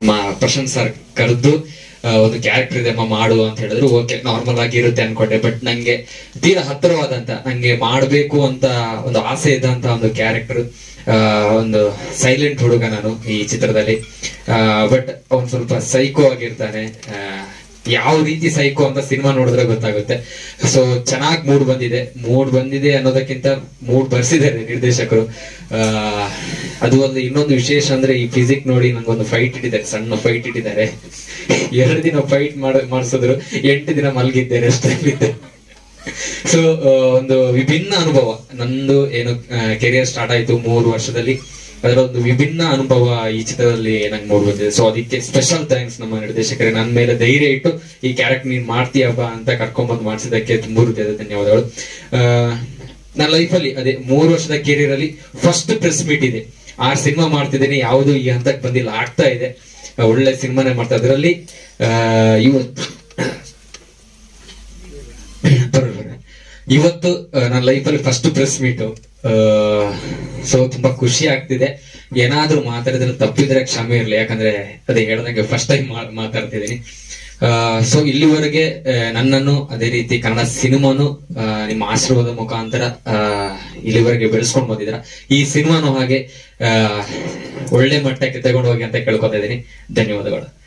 ಮ- ಪ್ರಶಾಂತ್ ಸರ್ ಕರೆದು ಒಂದು ಕ್ಯಾರೆಕ್ಟರ್ ಇದೆ ಅಮ್ಮ ಮಾಡು ಅಂತ ಹೇಳಿದ್ರು ಓಕೆ ನಾರ್ಮಲ್ ಆಗಿ ಇರುತ್ತೆ ಅನ್ಕೊಂಡೆ ಬಟ್ ನಂಗೆ ತೀರಾ ಹತ್ತಿರವಾದಂತ ನಂಗೆ ಮಾಡ್ಬೇಕು ಅಂತ ಒಂದು ಆಸೆ ಇದ್ದಂತ ಒಂದು ಕ್ಯಾರೆಕ್ಟರ್ ಒಂದು ಸೈಲೆಂಟ್ ಹುಡುಗ ನಾನು ಈ ಚಿತ್ರದಲ್ಲಿ ಬಟ್ ಅವನ್ ಸ್ವಲ್ಪ ಸೈಕೋ ಆಗಿರ್ತಾನೆ ಆ, ಯಾವ ರೀತಿ ಸೈಕೋ ಅಂತ ಸಿನಿಮಾ ನೋಡಿದ್ರೆ ಗೊತ್ತಾಗುತ್ತೆ ಸೊ ಚೆನ್ನಾಗಿ ಮೂಡ್ ಬಂದಿದೆ ಮೂಡ್ ಬಂದಿದೆ ಅನ್ನೋದಕ್ಕಿಂತ ಮೂಡ್ ಬರ್ಸಿದ್ದಾರೆ ನಿರ್ದೇಶಕರು ಆ, ಅದು ಒಂದು ಇನ್ನೊಂದು ವಿಶೇಷ ಅಂದ್ರೆ ಈ ಫಿಸಿಕ್ ನೋಡಿ ನಂಗೊಂದು ಫೈಟ್ ಇಟ್ಟಿದ್ದಾರೆ ಸಣ್ಣ ಫೈಟ್ ಇಟ್ಟಿದ್ದಾರೆ ಎರಡು ದಿನ ಫೈಟ್ ಮಾಡ ಮಾಡಿಸಿದ್ರು ಎಂಟು ದಿನ ಮಲಗಿದ್ದೆ ರೆಸ್ಟ್ ಇದ್ದೆ ಸೊ ಒಂದು ವಿಭಿನ್ನ ಅನುಭವ ನಂದು ಏನು ಕೆರಿಯರ್ ಸ್ಟಾರ್ಟ್ ಆಯ್ತು ಮೂರು ವರ್ಷದಲ್ಲಿ ಅದರ ಒಂದು ವಿಭಿನ್ನ ಅನುಭವ ಈ ಚಿತ್ರದಲ್ಲಿ ನಂಗೆ ಮೂಡ್ ಬಂದಿದೆ ಸೊ ಅದಕ್ಕೆ ಸ್ಪೆಷಲ್ ಥ್ಯಾಂಕ್ಸ್ ನಮ್ಮ ನಿರ್ದೇಶಕರಿಗೆ ನನ್ನ ಮೇಲೆ ಧೈರ್ಯ ಇಟ್ಟು ಈ ಕ್ಯಾರೆಕ್ಟರ್ ನೀನ್ ಮಾಡ್ತೀಯಪ್ಪ ಅಂತ ಕರ್ಕೊಂಡ್ಬಂದು ಮಾಡಿಸಿದಕ್ಕೆ ತುಂಬ ಹೃದಯದ ಧನ್ಯವಾದಗಳು ಆ, ನನ್ನ ಲೈಫಲ್ಲಿ ಅದೇ ಮೂರು ವರ್ಷದ ಕೆರಿಯರ್ ಅಲ್ಲಿ ಫಸ್ಟ್ ಪ್ರೆಸ್ ಮೀಟ್ ಇದೆ ಆರ್ ಸಿನಿಮಾ ಮಾಡ್ತಿದ್ದೀನಿ ಯಾವುದು ಈ ಹಂತಕ್ಕೆ ಬಂದಿಲ್ಲ ಆಗ್ತಾ ಇದೆ ಆ, ಒಳ್ಳೆ ಸಿನಿಮಾನೇ ಮಾಡ್ತಾ ಅದರಲ್ಲಿ ಇವತ್ತು ಬರೋಣ. ಇವತ್ತು ಆ, ನನ್ನ ಲೈಫಲ್ಲಿ ಫಸ್ಟ್ ಪ್ರೆಸ್ ಮೀಟು ಸೊ ತುಂಬಾ ಖುಷಿ ಆಗ್ತಿದೆ ಏನಾದ್ರೂ ಮಾತಾಡಿದ್ರೆ ತಪ್ಪಿದ್ರೆ ಕ್ಷಮೆ ಇರ್ಲಿ ಯಾಕಂದ್ರೆ ಅದೇ ಹೇಳ್ದಂಗೆ ಫಸ್ಟ್ ಟೈಮ್ ಮಾತಾಡ್ತಿದ್ದೀನಿ ಸೊ ಇಲ್ಲಿವರೆಗೆ ಆ, ನನ್ನನ್ನು ಅದೇ ರೀತಿ ಕನ್ನಡ ಸಿನಿಮಾನು ಆ, ನಿಮ್ಮ ಆಶೀರ್ವಾದ ಮುಖಾಂತರ ಆ, ಇಲ್ಲಿವರೆಗೆ ಬೆಳೆಸ್ಕೊಂಡು ಬಂದಿದ್ರ ಈ ಸಿನಿಮಾನು ಹಾಗೆ ಆ, ಒಳ್ಳೆ ಮಟ್ಟಕ್ಕೆ ತಗೊಂಡು ಹೋಗಿ ಅಂತ ಕೇಳ್ಕೊತಾ ಇದ್ದೀನಿ ಧನ್ಯವಾದಗಳು